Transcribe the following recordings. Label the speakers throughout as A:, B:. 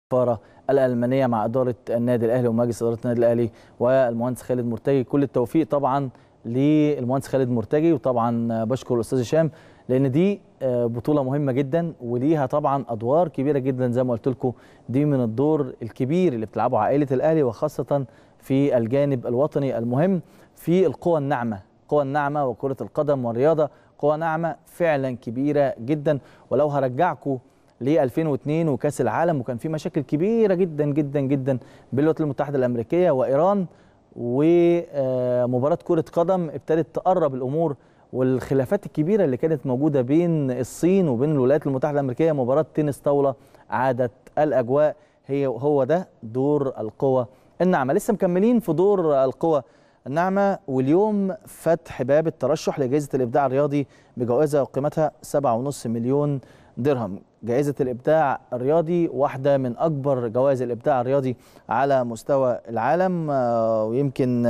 A: السفاره الالمانيه مع اداره النادي الاهلي ومجلس اداره النادي الاهلي والمهندس خالد مرتجي كل التوفيق طبعا للمهندس خالد مرتجي وطبعا بشكر الاستاذ هشام لان دي بطوله مهمه جدا وليها طبعا ادوار كبيره جدا زي ما قلت لكم دي من الدور الكبير اللي بتلعبه عائله الاهلي وخاصه في الجانب الوطني المهم في القوى الناعمه القوى الناعمه وكره القدم والرياضه قوى ناعمه فعلا كبيره جدا ولو هرجعكم ل 2002 وكاس العالم وكان في مشاكل كبيره جدا جدا جدا بين الولايات المتحده الامريكيه وايران ومباراه كره قدم ابتدت تقرب الامور والخلافات الكبيره اللي كانت موجوده بين الصين وبين الولايات المتحده الامريكيه مباراه تنس طاوله عادت الاجواء هي هو ده دور القوى الناعمه لسه مكملين في دور القوى الناعمه واليوم فتح باب الترشح لجائزه الابداع الرياضي بجوائزها قيمتها 7.5 مليون درهم جائزة الإبداع الرياضي واحدة من أكبر جوائز الإبداع الرياضي على مستوى العالم ويمكن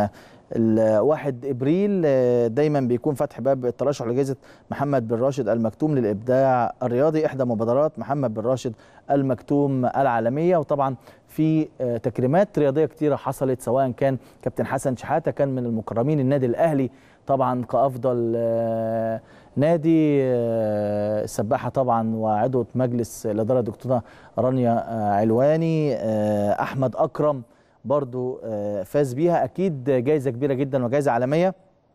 A: الواحد ابريل دايما بيكون فتح باب الترشح لجائزه محمد بن راشد المكتوم للابداع الرياضي احدى مبادرات محمد بن راشد المكتوم العالميه وطبعا في تكريمات رياضيه كتيره حصلت سواء كان كابتن حسن شحاته كان من المكرمين النادي الاهلي طبعا كافضل نادي السباحه طبعا وعضو مجلس الاداره الدكتوره رانيا علواني احمد اكرم برضو فاز بيها اكيد جائزه كبيره جدا وجائزه عالميه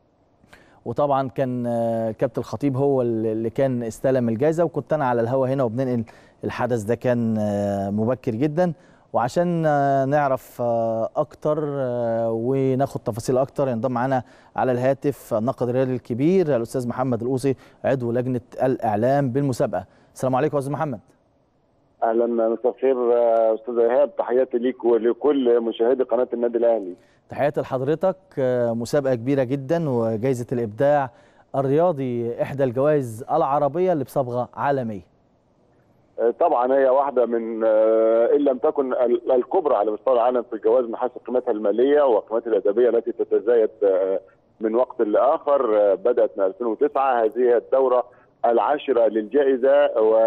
A: وطبعا كان الكابتن الخطيب هو اللي كان استلم الجائزه وكنت انا على الهوا هنا وبننقل الحدث ده كان مبكر جدا وعشان نعرف اكتر وناخد تفاصيل اكتر ينضم معانا على الهاتف الناقد الرياضي الكبير الاستاذ محمد القوصي عضو لجنه الاعلام بالمسابقه السلام عليكم يا استاذ محمد
B: اهلا مساء الخير استاذ ايهاب تحياتي ليك ولكل مشاهدي قناه النادي الاهلي
A: تحياتي لحضرتك مسابقه كبيره جدا وجائزه الابداع الرياضي احدى الجوائز العربيه اللي بصبغه عالميه
B: طبعا هي واحده من ان لم تكن الكبرى على مستوى العالم في الجوائز من حيث قيمتها الماليه وقيمتها الادبيه التي تتزايد من وقت لاخر بدات من 2009 هذه هي الدوره العاشره للجائزه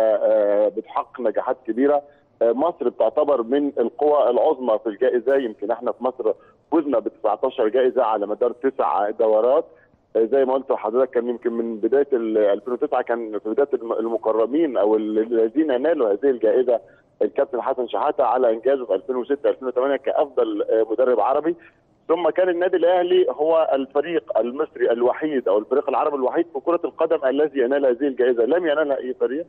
B: وبتحقق نجاحات كبيره مصر بتعتبر من القوى العظمى في الجائزه يمكن احنا في مصر فزنا ب 19 جائزه على مدار تسع دورات زي ما قلت لحضرتك كان يمكن من بدايه 2009 كان في بدايه المكرمين او الذين نالوا هذه الجائزه الكابتن حسن شحاته على انجازه في 2006 2008 كافضل مدرب عربي ثم كان النادي الاهلي هو الفريق المصري الوحيد او الفريق العربي الوحيد في كره القدم الذي ينال هذه الجائزه لم ينالها اي فريق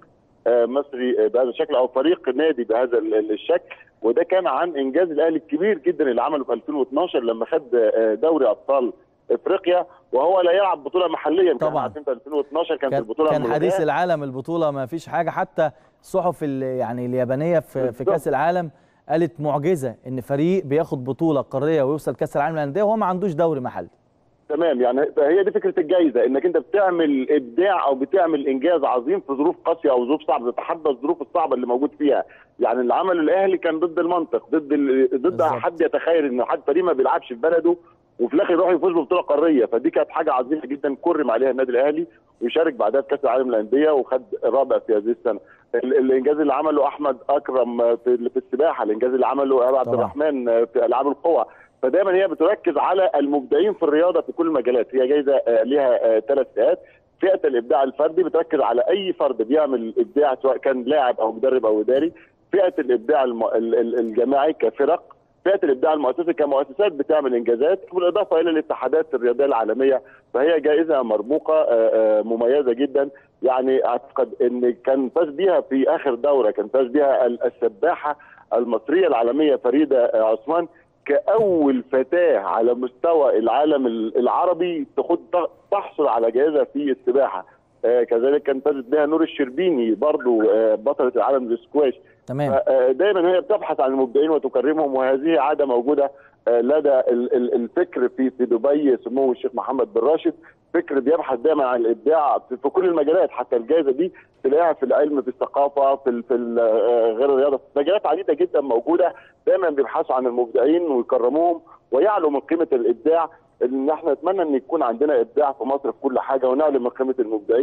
B: مصري بهذا الشكل او فريق نادي بهذا الشكل وده كان عن انجاز الاهلي الكبير جدا اللي عمله في 2012 لما خد دوري ابطال افريقيا وهو لا يلعب بطوله محليه
A: طبعا
B: في 2012 كانت
A: كان
B: البطوله
A: كان حديث العالم البطوله ما فيش حاجه حتى الصحف يعني اليابانيه في, في كاس العالم قالت معجزه ان فريق بياخد بطوله قاريه ويوصل كاس العالم للانديه وهو ما عندوش دوري محلي
B: تمام يعني هي دي فكره الجائزه انك انت بتعمل ابداع او بتعمل انجاز عظيم في ظروف قاسيه او ظروف صعبه تتحدى الظروف الصعبه اللي موجود فيها يعني اللي عمله الاهلي كان ضد المنطق ضد ال... ضد حد يتخيل ان حد فريق ما بيلعبش في بلده وفي الاخر يروح يفوز ببطوله قاريه فدي كانت حاجه عظيمه جدا كرم عليها النادي الاهلي ويشارك بعدها في كاس العالم للانديه وخد الرابع في هذه السنه الانجاز اللي عمله احمد اكرم في, في السباحه الانجاز اللي عمله عبد الرحمن في العاب القوى فدايما هي بتركز على المبدعين في الرياضه في كل المجالات هي جايزه ليها ثلاث فئات فئه الابداع الفردي بتركز على اي فرد بيعمل ابداع سواء كان لاعب او مدرب او اداري فئه الابداع الجماعي كفرق فئه الابداع المؤسسي كمؤسسات بتعمل انجازات بالاضافه الى الاتحادات الرياضيه العالميه فهي جائزه مرموقه مميزه جدا يعني اعتقد ان كان فاز بيها في اخر دوره كان فاز بيها السباحه المصريه العالميه فريده عثمان كاول فتاه على مستوى العالم العربي تخد تحصل على جائزه في السباحه آه كذلك كان فازت بها نور الشربيني برضو آه بطله العالم للسكواش
A: تمام
B: آه دايما هي بتبحث عن المبدعين وتكرمهم وهذه عاده موجوده لدى الفكر في في دبي سموه الشيخ محمد بن راشد فكر بيبحث دايما عن الابداع في كل المجالات حتى الجائزه دي تلاقيها في العلم في الثقافه في في غير الرياضه في مجالات عديده جدا موجوده دايما بيبحثوا عن المبدعين ويكرموهم ويعلوا من قيمه الابداع ان احنا نتمنى ان يكون عندنا ابداع في مصر في كل حاجه ونعلم من قيمه المبدعين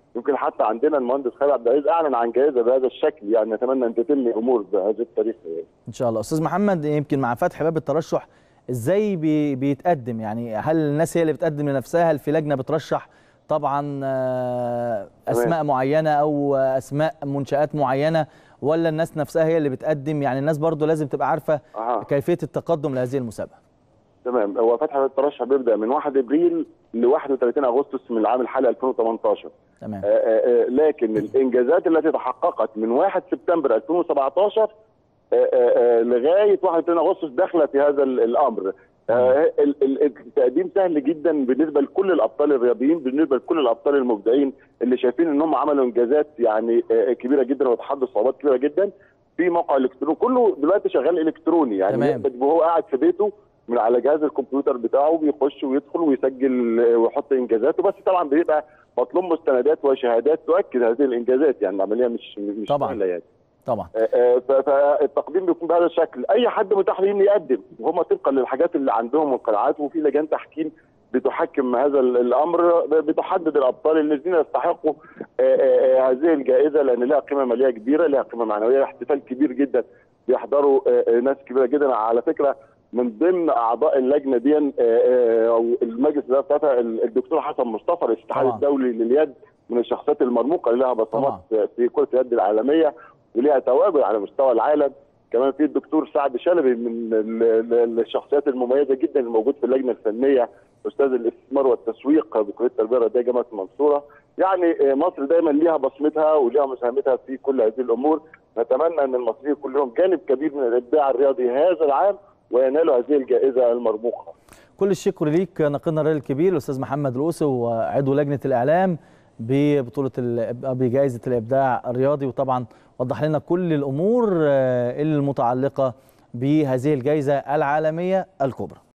B: يمكن حتى عندنا المهندس خالد عبد العزيز اعلن عن جائزه بهذا الشكل يعني نتمنى ان تتم الامور بهذا التاريخ
A: ان شاء الله استاذ محمد يمكن مع فتح باب الترشح ازاي بي بيتقدم يعني هل الناس هي اللي بتقدم لنفسها هل في لجنه بترشح طبعا آه، اسماء معينه او اسماء منشات معينه ولا الناس نفسها هي اللي بتقدم يعني الناس برضو لازم تبقى عارفه
B: أها.
A: كيفيه التقدم لهذه المسابقه
B: تمام هو فتح باب الترشح بيبدا من 1 ابريل ل 31 اغسطس من العام الحالي 2018
A: تمام
B: آه، آه، آه، لكن الانجازات التي تحققت من 1 سبتمبر 2017 آه، آه، آه، لغايه 31 اغسطس داخله في هذا ال- الامر آه، ال- ال- التقديم سهل جدا بالنسبه لكل الابطال الرياضيين بالنسبه لكل الابطال المبدعين اللي شايفين ان هم عملوا انجازات يعني آه، كبيره جدا وتحدوا صعوبات كبيره جدا في موقع الكتروني كله دلوقتي شغال الكتروني يعني
A: تمام.
B: يقدر وهو قاعد في بيته من على جهاز الكمبيوتر بتاعه بيخش ويدخل ويسجل آه، ويحط انجازاته بس طبعا بيبقى مطلوب مستندات وشهادات تؤكد هذه الانجازات يعني العمليه مش مش
A: طبعاً.
B: سهله يعني
A: طبعا
B: آه، آه، ف- فالتقديم بيكون بهذا الشكل اي حد متاح ليه إنه يقدم وهم طبقا للحاجات اللي عندهم والقناعات وفي لجان تحكيم بتحكم هذا ال- الامر ب- بتحدد الابطال الذين يستحقوا آه، آه، آه، هذه الجائزه لان لها قيمه ماليه كبيره لها قيمه معنويه احتفال كبير جدا بيحضروا آه، آه، ناس كبيره جدا على فكره من ضمن اعضاء اللجنه دي آه، آه، او المجلس ده بتاعتها ال- الدكتور حسن مصطفى الاتحاد
A: طبعاً.
B: الدولي لليد من الشخصيات المرموقه اللي لها بصمات
A: طبعاً.
B: في كره اليد العالميه وليها تواجد على مستوى العالم كمان في الدكتور سعد شلبي من ال- ال- الشخصيات المميزه جدا الموجود في اللجنه الفنيه استاذ الاستثمار والتسويق بكليه التربيه الرياضيه جامعه المنصوره يعني آه، مصر دايما ليها بصمتها وليها مساهمتها في كل هذه الامور نتمنى ان المصريين كلهم جانب كبير من الابداع الرياضي هذا العام وينالوا هذه الجائزه المرموقه
A: كل الشكر ليك ناقدنا الرياضي الكبير الاستاذ محمد رؤوسي وعضو لجنه الاعلام ببطوله ال- بجائزه الابداع الرياضي وطبعا وضح لنا كل الامور آه، المتعلقه بهذه الجائزه العالميه الكبرى